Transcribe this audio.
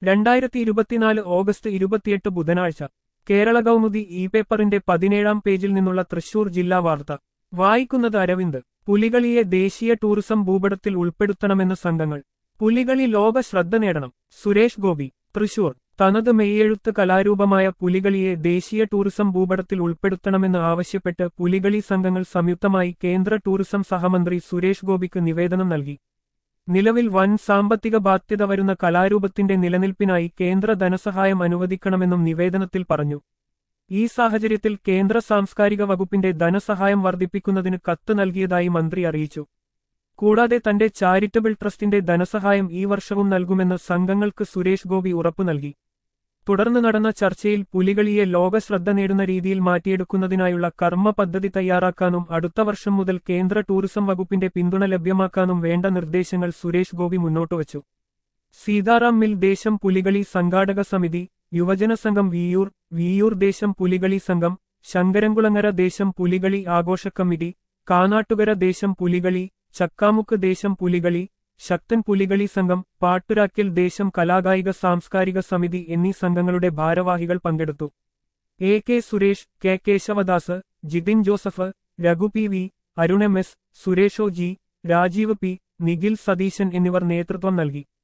രണ്ടായിരത്തി ഇരുപത്തിനാല് ഓഗസ്റ്റ് ഇരുപത്തിയെട്ട് ബുധനാഴ്ച കേരള കൗമുദി ഇ പേപ്പറിന്റെ പതിനേഴാം പേജിൽ നിന്നുള്ള തൃശൂർ ജില്ലാ വാർത്ത വായിക്കുന്നത് അരവിന്ദ് പുലികളിയെ ദേശീയ ടൂറിസം ഭൂപടത്തിൽ ഉൾപ്പെടുത്തണമെന്ന് സംഘങ്ങൾ പുലികളി ലോക ശ്രദ്ധ നേടണം സുരേഷ് ഗോപി തൃശൂർ തനത് മെയ്യെഴുത്ത് കലാരൂപമായ പുലികളിയെ ദേശീയ ടൂറിസം ഭൂപടത്തിൽ ഉൾപ്പെടുത്തണമെന്ന് ആവശ്യപ്പെട്ട് പുലികളി സംഘങ്ങൾ സംയുക്തമായി കേന്ദ്ര ടൂറിസം സഹമന്ത്രി സുരേഷ് ഗോപിക്ക് നിവേദനം നൽകി നിലവിൽ വൻ സാമ്പത്തിക ബാധ്യത വരുന്ന കലാരൂപത്തിന്റെ നിലനിൽപ്പിനായി കേന്ദ്ര ധനസഹായം അനുവദിക്കണമെന്നും നിവേദനത്തിൽ പറഞ്ഞു ഈ സാഹചര്യത്തിൽ കേന്ദ്ര സാംസ്കാരിക വകുപ്പിന്റെ ധനസഹായം വർദ്ധിപ്പിക്കുന്നതിന് കത്ത് നൽകിയതായി മന്ത്രി അറിയിച്ചു കൂടാതെ തന്റെ ചാരിറ്റബിൾ ട്രസ്റ്റിന്റെ ധനസഹായം ഈ വർഷവും നൽകുമെന്ന് സംഘങ്ങൾക്ക് സുരേഷ് ഗോപി ഉറപ്പു നൽകി തുടർന്ന് നടന്ന ചർച്ചയിൽ പുലികളിയെ ലോക ശ്രദ്ധ നേടുന്ന രീതിയിൽ മാറ്റിയെടുക്കുന്നതിനായുള്ള കർമ്മ പദ്ധതി തയ്യാറാക്കാനും അടുത്ത വർഷം മുതൽ കേന്ദ്ര ടൂറിസം വകുപ്പിന്റെ പിന്തുണ ലഭ്യമാക്കാനും വേണ്ട നിർദ്ദേശങ്ങൾ സുരേഷ് ഗോപി മുന്നോട്ടുവച്ചു സീതാറാം മിൽ ദേശം പുലികളി സംഘാടക സമിതി യുവജന സംഘം വിയൂർ വിയൂർ ദേശം പുലികളി സംഘം ശങ്കരൻകുളങ്ങര ദേശം പുലികളി ആഘോഷ കമ്മിറ്റി കാനാട്ടുകര ദേശം പുലികളി ചക്കാമുക്ക് ദേശം പുലികളി ശക്തൻ പുലികളി സംഘം പാട്ടുരാക്കൽ ദേശം കലാകായിക സാംസ്കാരിക സമിതി എന്നീ സംഘങ്ങളുടെ ഭാരവാഹികൾ പങ്കെടുത്തു A K Suresh K Keshavadas Jithin Joseph Raghu P V Arun M S സുരേഷോ ജി രാജീവ് പി നിഖിൽ സതീശൻ എന്നിവർ നേതൃത്വം നൽകി